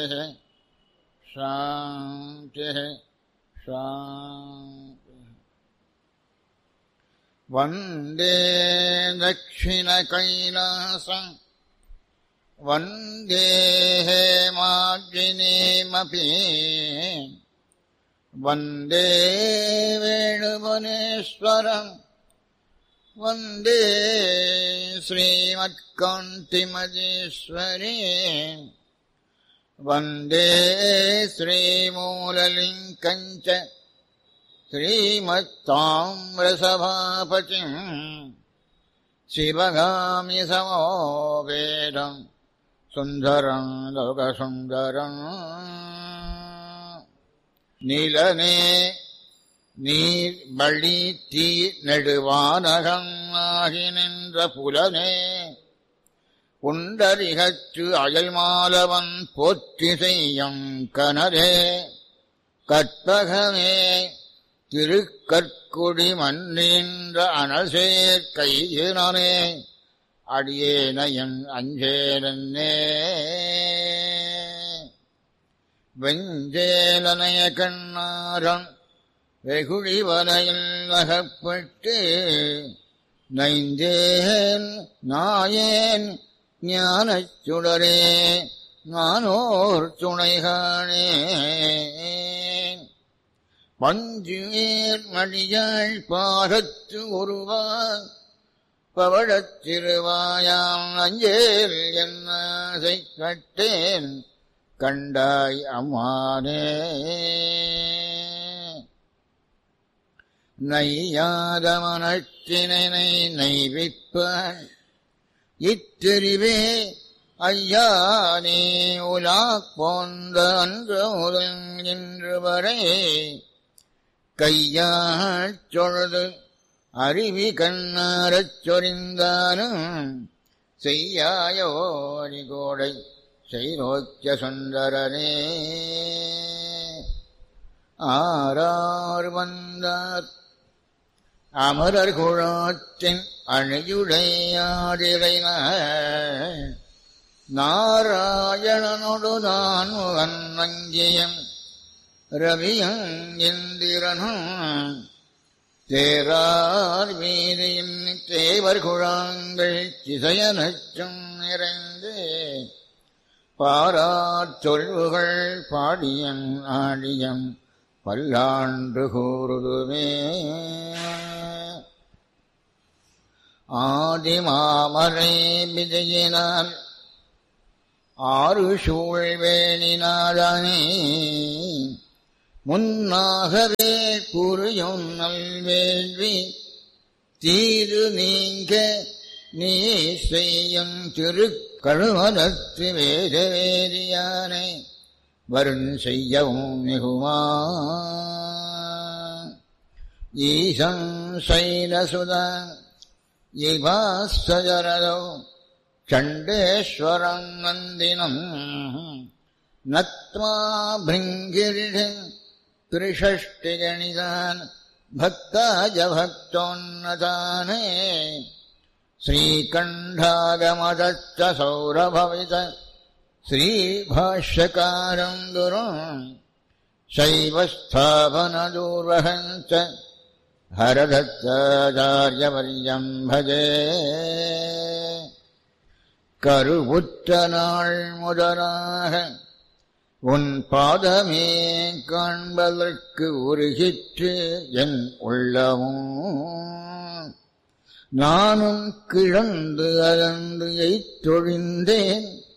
शान्तिः शान्तिः वन्दे दक्षिणकैलासम् वन्दे हेमाग्निमपि वन्दे वेणुवनेश्वरम् वन्दे श्रीमत्कान्तिमजेश्वरी वन्दे श्रीमूललिङ्कम् च श्रीमत्ताम्रसभापतिम् शिवगामि समोपेदम् सुन्दरम् लोकसुन्दरम् நிலனே நீர் வழி தீ நெடுவானகம் ஆகி நின்ற புலனே உண்டரிகற்று அயல்மாலவன் போற்றி செய்யும் கனரே கற்பகமே திருக்கற்குடி மன்னின்ற அனசேர் கையினே அடியேனையன் அஞ்சேனே வெஞ்சேலனைய கண்ணாரம் வெகுழி வலையில் அகப்பட்டு நைந்தேன் நாயேன் ஞானச் சுடரே நானோர் துணைகானே பஞ்சுவேர் மடியாள் பாகத்து ஒருவா பவழத் திருவாயாம் அஞ்சேல் என்னாசை கட்டேன் கண்டாய் அம்மானே நையாத மனத்தினை நைவிப்பாய் இத்தெரிவே ஐயா நீ உலா போந்த அன்று முதல் இன்று வரை கையாள் சொழுது அருவி கண்ணாரச் சொரிந்தாலும் செய்யாயோரி கோடை செய்நோக்கிய சுந்தரனே ஆரார் வந்தார் அமரர் குழாத்தின் அணியுடையாடிரை நாராயணனொடு நான் வன்னங்கியம் ரவியும் இந்திரனும் தேரார் வீதியின் தேவர் குழாங்கள் திசையனச்சும் நிறைந்து பாரார் சொல்வுகள் பாடியன் ஆடியம் பல்லாண்டு கூறுதுமே ஆதிமாமரை விஜயினால் ஆறு சூழ்வேணினாதானே முன்னாகவே புரியும் நல்வேள்வி தீரு நீங்க நீ செய்யும் திருக்கழுமதத்து வேத வேதியானை வருண் செய்யவும் மிகுமா ஈசம் சைலசுதா இவாஸ்வரதோ சண்டேஸ்வரம் நந்தினம் நத்மா பிருங்கிரிஷ திரிஷஷ்டிகணிதான் பக்தாஜ பக்தோன்னதானே श्रीकण्ठागमदच्च सौरभवित श्रीभाष्यकारम् गुरुम् शैवस्थापनदूर्वहम् च हरदत्ताचार्यवर्यम् भजे கருவுற்ற நாள் முதலாக உன் பாதமே காண்பதற்கு உருகிற்று என் உள்ளமும் நானும் கிழந்து அகந்து எய்தொழிந்தேன்